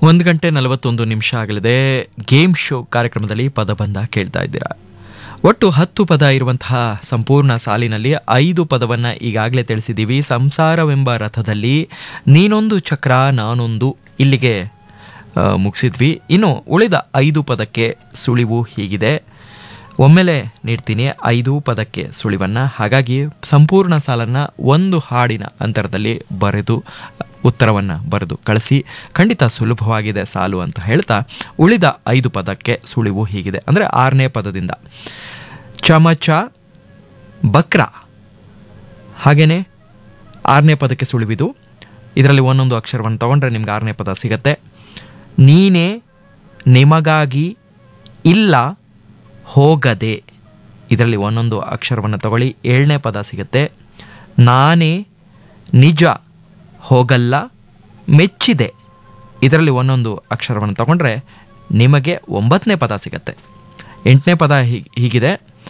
ಒಂದು ಗಂಟೆ ನಲವತ್ತೊಂದು ನಿಮಿಷ ಆಗಲಿದೆ ಗೇಮ್ ಶೋ ಕಾರ್ಯಕ್ರಮದಲ್ಲಿ ಪದಬಂಧ ಕೇಳ್ತಾ ಇದ್ದೀರಾ ಒಟ್ಟು ಹತ್ತು ಪದ ಇರುವಂತಹ ಸಂಪೂರ್ಣ ಸಾಲಿನಲ್ಲಿ ಐದು ಪದವನ್ನು ಈಗಾಗಲೇ ತಿಳಿಸಿದ್ದೀವಿ ಸಂಸಾರವೆಂಬ ರಥದಲ್ಲಿ ನೀನೊಂದು ಚಕ್ರ ನಾನೊಂದು ಇಲ್ಲಿಗೆ ಆ, ಮುಗಿಸಿದ್ವಿ ಇನ್ನು ಉಳಿದ ಐದು ಪದಕ್ಕೆ ಸುಳಿವು ಹೀಗಿದೆ ಒಮ್ಮೆಲೆ ನೀಡ್ತೀನಿ ಐದು ಪದಕ್ಕೆ ಸುಳಿವನ್ನು ಹಾಗಾಗಿ ಸಂಪೂರ್ಣ ಸಾಲನ್ನು ಒಂದು ಹಾಡಿನ ಅಂತರದಲ್ಲಿ ಬರೆದು ಉತ್ತರವನ್ನು ಬರೆದು ಕಳಿಸಿ ಖಂಡಿತ ಸುಲಭವಾಗಿದೆ ಸಾಲು ಅಂತ ಹೇಳ್ತಾ ಉಳಿದ ಐದು ಪದಕ್ಕೆ ಸುಳಿವು ಹೀಗಿದೆ ಅಂದರೆ ಆರನೇ ಪದದಿಂದ ಚಮಚ ಬಕ್ರ ಹಾಗೆಯೇ ಆರನೇ ಪದಕ್ಕೆ ಸುಳಿವಿದು ಇದರಲ್ಲಿ ಒಂದೊಂದು ಅಕ್ಷರವನ್ನು ತಗೊಂಡ್ರೆ ನಿಮ್ಗೆ ಆರನೇ ಪದ ಸಿಗತ್ತೆ ನೀನೇ ನಿಮಗಾಗಿ ಇಲ್ಲ ಹೋಗದೆ ಇದರಲ್ಲಿ ಒಂದೊಂದು ಅಕ್ಷರವನ್ನು ತಗೊಳ್ಳಿ ಏಳನೇ ಪದ ಸಿಗುತ್ತೆ ನಾನೇ ನಿಜ ಹೋಗಲ್ಲ ಮೆಚ್ಚಿದೆ ಇದರಲ್ಲಿ ಒಂದೊಂದು ಅಕ್ಷರವನ್ನು ತಗೊಂಡ್ರೆ ನಿಮಗೆ ಒಂಬತ್ತನೇ ಪದ ಸಿಗತ್ತೆ ಎಂಟನೇ ಪದ ಹೀ- ಹೀಗಿದೆ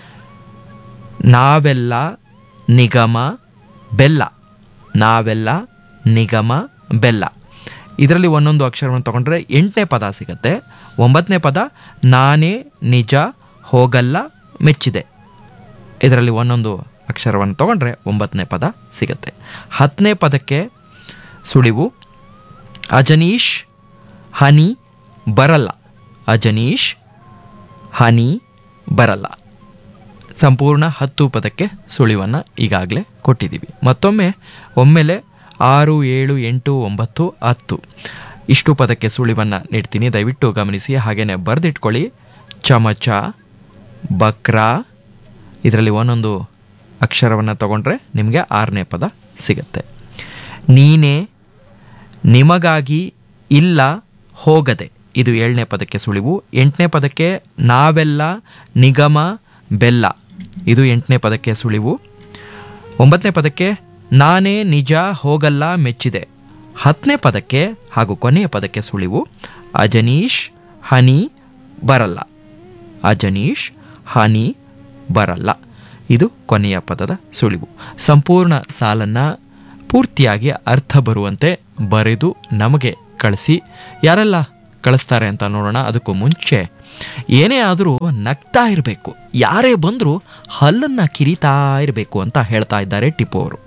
ನಾವೆಲ್ಲ ನಿಗಮ ಬೆಲ್ಲ ನಾವೆಲ್ಲ ನಿಗಮ ಬೆಲ್ಲ ಇದರಲ್ಲಿ ಒಂದೊಂದು ಅಕ್ಷರವನ್ನು ತಗೊಂಡ್ರೆ ಎಂಟನೇ ಪದ ಸಿಗತ್ತೆ ಒಂಬತ್ತನೇ ಪದ ನಾನೇ ನಿಜ ಹೋಗಲ್ಲ ಮೆಚ್ಚಿದೆ ಇದರಲ್ಲಿ ಒಂದೊಂದು ಅಕ್ಷರವನ್ನು ತಗೊಂಡ್ರೆ ಒಂಬತ್ತನೇ ಪದ ಸಿಗತ್ತೆ ಹತ್ತನೇ ಪದಕ್ಕೆ ಸುಳಿವು ಅಜನೀಶ್ ಹನಿ ಬರಲ್ಲ ಅಜನೀಶ್ ಹನಿ ಬರಲ್ಲ ಸಂಪೂರ್ಣ ಹತ್ತು ಪದಕ್ಕೆ ಸುಳಿವನ್ನು ಈಗಾಗಲೇ ಕೊಟ್ಟಿದ್ದೀವಿ ಮತ್ತೊಮ್ಮೆ ಒಮ್ಮೆಲೆ ಆರು ಏಳು ಎಂಟು ಒಂಬತ್ತು ಹತ್ತು ಇಷ್ಟು ಪದಕ್ಕೆ ಸುಳಿವನ್ನು ನೀಡ್ತೀನಿ ದಯವಿಟ್ಟು ಗಮನಿಸಿ ಹಾಗೆಯೇ ಬರೆದಿಟ್ಕೊಳ್ಳಿ ಚಮಚ ಬಕ್ರ ಇದರಲ್ಲಿ ಒಂದೊಂದು ಅಕ್ಷರವನ್ನು ತಗೊಂಡ್ರೆ ನಿಮಗೆ ಆರನೇ ಪದ ಸಿಗತ್ತೆ ನೀನೇ ನಿಮಗಾಗಿ ಇಲ್ಲ ಹೋಗದೆ ಇದು ಏಳನೇ ಪದಕ್ಕೆ ಸುಳಿವು ಎಂಟನೇ ಪದಕ್ಕೆ ನಾವೆಲ್ಲ ನಿಗಮ ಬೆಲ್ಲ ಇದು ಎಂಟನೇ ಪದಕ್ಕೆ ಸುಳಿವು ಒಂಬತ್ತನೇ ಪದಕ್ಕೆ ನಾನೇ ನಿಜ ಹೋಗಲ್ಲ ಮೆಚ್ಚಿದೆ ಹತ್ತನೇ ಪದಕ್ಕೆ ಹಾಗೂ ಕೊನೆಯ ಪದಕ್ಕೆ ಸುಳಿವು ಅಜನೀಶ್ ಹನಿ ಬರಲ್ಲ ಅಜನೀಶ್ ಹನಿ ಬರಲ್ಲ ಇದು ಕೊನೆಯ ಪದದ ಸುಳಿವು ಸಂಪೂರ್ಣ ಸಾಲನ್ನು ಪೂರ್ತಿಯಾಗಿ ಅರ್ಥ ಬರುವಂತೆ ಬರೆದು ನಮಗೆ ಕಳಿಸಿ ಯಾರೆಲ್ಲ ಕಳಿಸ್ತಾರೆ ಅಂತ ನೋಡೋಣ ಅದಕ್ಕೂ ಮುಂಚೆ ಏನೇ ಆದರೂ ನಗ್ತಾ ಇರಬೇಕು ಯಾರೇ ಬಂದರೂ ಹಲ್ಲನ್ನು ಕಿರಿತಾ ಇರಬೇಕು ಅಂತ ಹೇಳ್ತಾ ಇದ್ದಾರೆ ಟಿಪ್ಪು ಅವರು